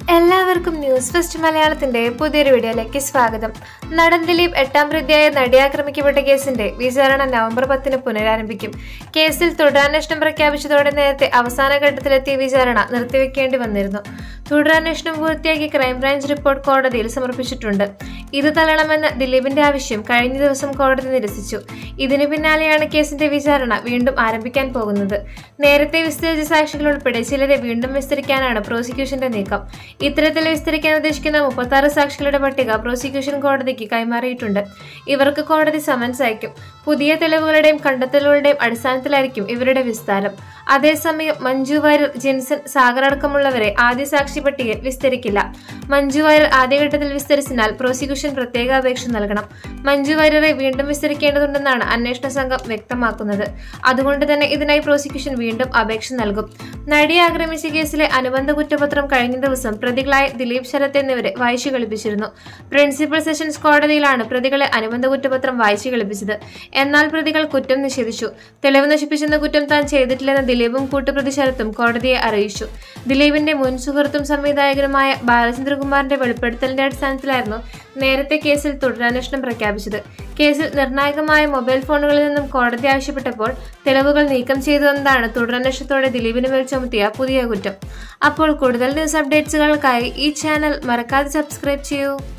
എല്ലാവർക്കും news first മലയാളത്തിന്റെ പുതിയൊരു വീഡിയോയിലേക്ക് സ്വാഗതം നടൻ ദിലീപ് എട്ടാം പ്രതിയായ നടി ആക്രമിക്കപ്പെട്ട കേസിന്റെ വിചാരണ നവംബർ പത്തിന് പുനരാരംഭിക്കും കേസിൽ തുടരന്വേഷണം പ്രഖ്യാപിച്ചതോടെ നേരത്തെ അവസാന ഘട്ടത്തിലെത്തിയ വിചാരണ നിർത്തിവെക്കേണ്ടി വന്നിരുന്നു തുടരന്വേഷണം പൂർത്തിയാക്കി ക്രൈംബ്രാഞ്ച് റിപ്പോർട്ട് കോടതിയിൽ സമർപ്പിച്ചിട്ടുണ്ട് ഇത് തള്ളണമെന്ന ദിലീപിന്റെ ആവശ്യം കഴിഞ്ഞ ദിവസം കോടതി നിരസിച്ചു ഇതിനു പിന്നാലെയാണ് കേസിന്റെ വിചാരണ വീണ്ടും ആരംഭിക്കാൻ പോകുന്നത് നേരത്തെ വിസ്തരിച്ച സാക്ഷികൾ ഉൾപ്പെടെ ചിലരെ വീണ്ടും വിസ്തരിക്കാനാണ് പ്രോസിക്യൂഷന്റെ നീക്കം ഇത്തരത്തിൽ വിസ്തരിക്കാൻ ഉദ്ദേശിക്കുന്ന മുപ്പത്തി സാക്ഷികളുടെ പട്ടിക പ്രോസിക്യൂഷൻ കോടതിക്ക് കൈമാറിയിട്ടുണ്ട് ഇവർക്ക് കോടതി സമൻസ് അയക്കും പുതിയ തെളിവുകളുടെയും കണ്ടെത്തലുകളുടെയും അടിസ്ഥാനത്തിലായിരിക്കും ഇവരുടെ വിസ്താരം അതേസമയം മഞ്ജു വാര്യർ ജിൻസൺ സാഗർ അടക്കമുള്ളവരെ ആദ്യ സാക്ഷി പട്ടികയിൽ വിസ്തരിക്കില്ല മഞ്ജു വാര്യർ ആദ്യഘട്ടത്തിൽ വിസ്തരിച്ചതിനാൽ പ്രോസിക്യൂഷൻ പ്രത്യേക അപേക്ഷ നൽകണം മഞ്ജു വാര്യറെ വീണ്ടും വിസ്തരിക്കേണ്ടതുണ്ടെന്നാണ് അന്വേഷണ സംഘം വ്യക്തമാക്കുന്നത് അതുകൊണ്ട് തന്നെ ഇതിനായി പ്രോസിക്യൂഷൻ വീണ്ടും അപേക്ഷ നൽകും നടിയെ ആക്രമിച്ച കേസിലെ അനുബന്ധ കുറ്റപത്രം കഴിഞ്ഞ ദിവസം പ്രതികളായ ദിലീപ് ശരത് എന്നിവരെ വായിച്ചു കളിപ്പിച്ചിരുന്നു പ്രിൻസിപ്പൽ സെഷൻസ് കോടതിയിലാണ് പ്രതികളെ അനുബന്ധ കുറ്റപത്രം വായിച്ചു കളിപ്പിച്ചത് എന്നാൽ പ്രതികൾ കുറ്റം നിഷേധിച്ചു തെളിവ് നശിപ്പിച്ചെന്ന കുറ്റം താൻ ചെയ്തിട്ടില്ലെന്ന് ദിലീപും കൂട്ടുപ്രതി ശരത്തും കോടതിയെ അറിയിച്ചു ദിലീപിന്റെ മുൻ സുഹൃത്തും സംവിധായകനുമായ ബാലചന്ദ്രകുമാറിന്റെ വെളിപ്പെടുത്തലിന്റെ അടിസ്ഥാനത്തിലായിരുന്നു നേരത്തെ കേസിൽ തുടരന്വേഷണം പ്രഖ്യാപിച്ചത് കേസിൽ നിർണായകമായ മൊബൈൽ ഫോണുകളിൽ നിന്നും കോടതി ആവശ്യപ്പെട്ടപ്പോൾ തെളിവുകൾ നീക്കം ചെയ്തു എന്നതാണ് തുടരന്വേഷണത്തോടെ ദിലീപിന് മേൽ ചുമത്തിയ പുതിയ കുറ്റം അപ്പോൾ കൂടുതൽ ന്യൂസ് അപ്ഡേറ്റ്സുകൾക്കായി ഈ ചാനൽ മറക്കാതെ സബ്സ്ക്രൈബ് ചെയ്യൂ